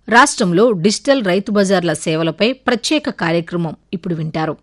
రాష్ట్రంలో డిజిటల్ రైతు బజార్ల సేవలపై ప్రత్యేక కార్యక్రమం ఇప్పుడు వింటారు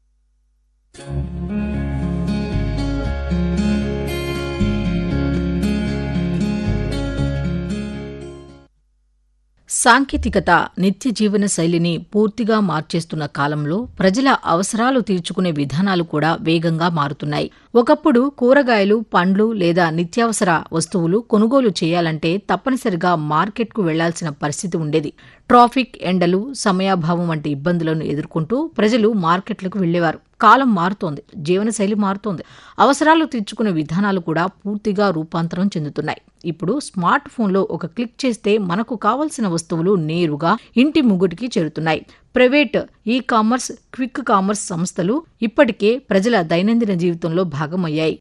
సాంకేతికత నిత్య జీవన శైలిని పూర్తిగా మార్చేస్తున్న కాలంలో ప్రజల అవసరాలు తీర్చుకునే విధానాలు కూడా వేగంగా మారుతున్నాయి ఒకప్పుడు కూరగాయలు పండ్లు లేదా నిత్యావసర వస్తువులు కొనుగోలు చేయాలంటే తప్పనిసరిగా మార్కెట్కు వెళ్లాల్సిన పరిస్థితి ఉండేది ట్రాఫిక్ ఎండలు సమయాభావం వంటి ఇబ్బందులను ఎదుర్కొంటూ ప్రజలు మార్కెట్లకు వెళ్లేవారు కాలం మారుతోంది జీవనశైలి మారుతోంది అవసరాలు తీర్చుకునే విధానాలు కూడా పూర్తిగా రూపాంతరం చెందుతున్నాయి ఇప్పుడు స్మార్ట్ ఫోన్లో ఒక క్లిక్ చేస్తే మనకు కావలసిన వస్తువులు నేరుగా ఇంటి ముగ్గుటికి చేరుతున్నాయి private E commerce quick commerce సంస్థలు ఇప్పటికే ప్రజల దైనందిన జీవితంలో భాగమయ్యాయి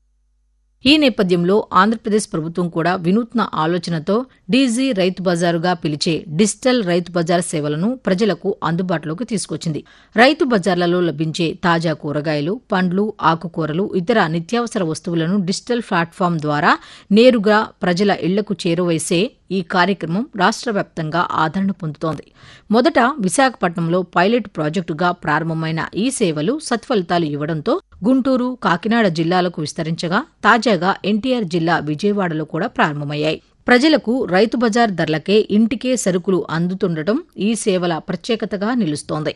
ఈ నేపథ్యంలో ఆంధ్రప్రదేశ్ ప్రభుత్వం కూడా వినూత్న ఆలోచనతో డీజీ రైతు బజారుగా పిలిచే డిజిటల్ రైతు బజార్ సేవలను ప్రజలకు అందుబాటులోకి తీసుకొచ్చింది రైతు బజార్లలో లభించే తాజా కూరగాయలు పండ్లు ఆకుకూరలు ఇతర నిత్యావసర వస్తువులను డిజిటల్ ప్లాట్ఫామ్ ద్వారా నేరుగా ప్రజల ఇళ్లకు చేరువైసే ఈ కార్యక్రమం రాష్ట్ర వ్యాప్తంగా ఆదరణ పొందుతోంది మొదట విశాఖపట్నంలో పైలట్ ప్రాజెక్టుగా ప్రారంభమైన ఈ సేవలు సత్ఫలితాలు ఇవ్వడంతో గుంటూరు కాకినాడ జిల్లాలకు విస్తరించగా తాజాగా ఎన్టీఆర్ జిల్లా విజయవాడలో కూడా ప్రారంభమయ్యాయి ప్రజలకు రైతు బజార్ ధరలకే ఇంటికే సరుకులు అందుతుండటం ఈ సేవల ప్రత్యేకతగా నిలుస్తోంది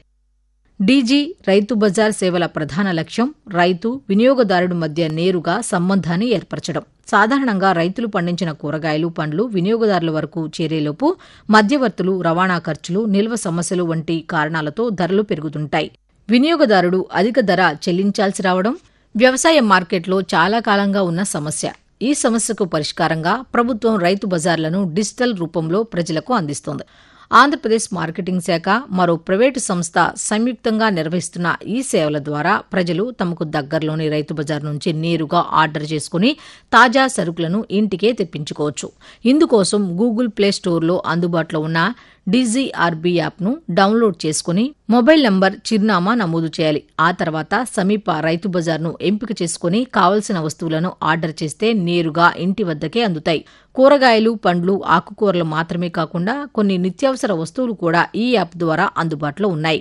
డీజీ రైతు బజార్ సేవల ప్రధాన లక్ష్యం రైతు వినియోగదారుడి మధ్య నేరుగా సంబంధాన్ని ఏర్పరచడం సాధారణంగా రైతులు పండించిన కూరగాయలు పండ్లు వినియోగదారుల వరకు చేరేలోపు మధ్యవర్తులు రవాణా ఖర్చులు నిల్వ సమస్యలు వంటి కారణాలతో ధరలు పెరుగుతుంటాయి వినియోగదారుడు అధిక ధర చెల్లించాల్సి రావడం వ్యవసాయ మార్కెట్లో చాలా కాలంగా ఉన్న సమస్య ఈ సమస్యకు పరిష్కారంగా ప్రభుత్వం రైతు బజార్లను డిజిటల్ రూపంలో ప్రజలకు అందిస్తోంది ఆంధ్రప్రదేశ్ మార్కెటింగ్ శాఖ మరో ప్రైవేటు సంస్థ సంయుక్తంగా నిర్వహిస్తున్న ఈ సేవల ద్వారా ప్రజలు తమకు దగ్గరలోని రైతు బజార్ నుంచి నేరుగా ఆర్డర్ చేసుకుని తాజా సరుకులను ఇంటికే తెప్పించుకోవచ్చు ఇందుకోసం గూగుల్ ప్లే స్టోర్లో అందుబాటులో ఉన్న డీజీఆర్బీ యాప్ను డౌన్లోడ్ చేసుకుని మొబైల్ నంబర్ చిరునామా నమోదు చేయాలి ఆ తర్వాత సమీప రైతు బజార్ను ఎంపిక చేసుకుని కావలసిన వస్తువులను ఆర్డర్ చేస్తే నేరుగా ఇంటి వద్దకే అందుతాయి కూరగాయలు పండ్లు ఆకుకూరలు మాత్రమే కాకుండా కొన్ని నిత్యావసర వస్తువులు కూడా ఈ యాప్ ద్వారా అందుబాటులో ఉన్నాయి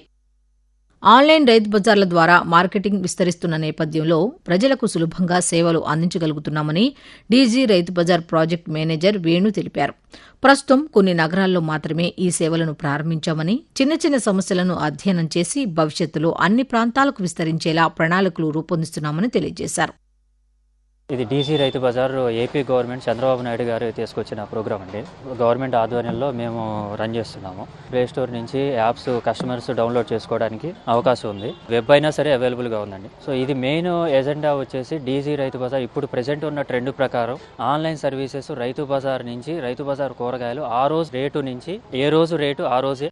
ఆన్లైన్ రైతు బజార్ల ద్వారా మార్కెటింగ్ విస్తరిస్తున్న నేపథ్యంలో ప్రజలకు సులభంగా సేవలు అందించగలుగుతున్నామని డీజీ రైతు బజార్ ప్రాజెక్ట్ మేనేజర్ వేణు తెలిపారు ప్రస్తుతం కొన్ని నగరాల్లో మాత్రమే ఈ సేవలను ప్రారంభించామని చిన్న చిన్న సమస్యలను అధ్యయనం చేసి భవిష్యత్తులో అన్ని ప్రాంతాలకు విస్తరించేలా ప్రణాళికలు రూపొందిస్తున్నామని తెలియజేశారు ఇది డీసీ రైతు బజార్ ఏపీ గవర్నమెంట్ చంద్రబాబు నాయుడు గారు తీసుకొచ్చిన ప్రోగ్రామ్ అండి గవర్నమెంట్ ఆధ్వర్యంలో మేము రన్ చేస్తున్నాము ప్లే స్టోర్ నుంచి యాప్స్ కస్టమర్స్ డౌన్లోడ్ చేసుకోవడానికి అవకాశం ఉంది వెబ్ అయినా సరే అవైలబుల్గా ఉందండి సో ఇది మెయిన్ ఎజెండా వచ్చేసి డీసీ రైతు బజార్ ఇప్పుడు ప్రెసెంట్ ఉన్న ట్రెండ్ ప్రకారం ఆన్లైన్ సర్వీసెస్ రైతు బజార్ నుంచి రైతు బజార్ కూరగాయలు ఆ రోజు రేటు నుంచి ఏ రోజు రేటు ఆ రోజే